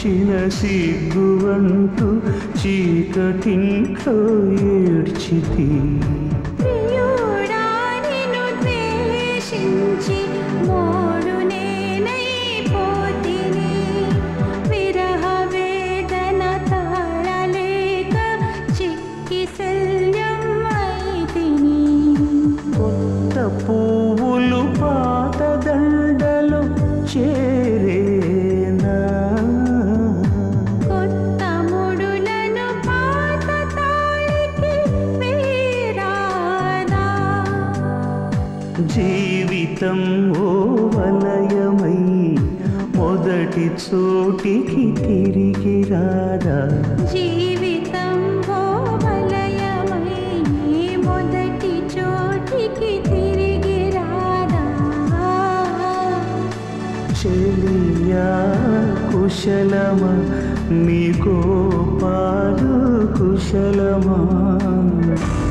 వచ్చిన సిగ్గువంటూ చీకటింట్లో ఏడ్చితి ప్రియుడా నిన్ను ద్వేషించి మోడు నేనైపోతిని విరహ వేదన తాళలేక చిక్కి శల్యం అయితిని కొత్త పువ్వులు పాత దండలు చేరేనా కొత్త ముడులను పాత తాళికి వేరాదా జీవితం ఓ వలయమై మొదటి చోటికి తిరిగి రాదా జీవితం ఓ వలయమై మొదటి చోటికి తిరిగి రాదా చెలియా కుశలమా నీకో పాలు కుశలమా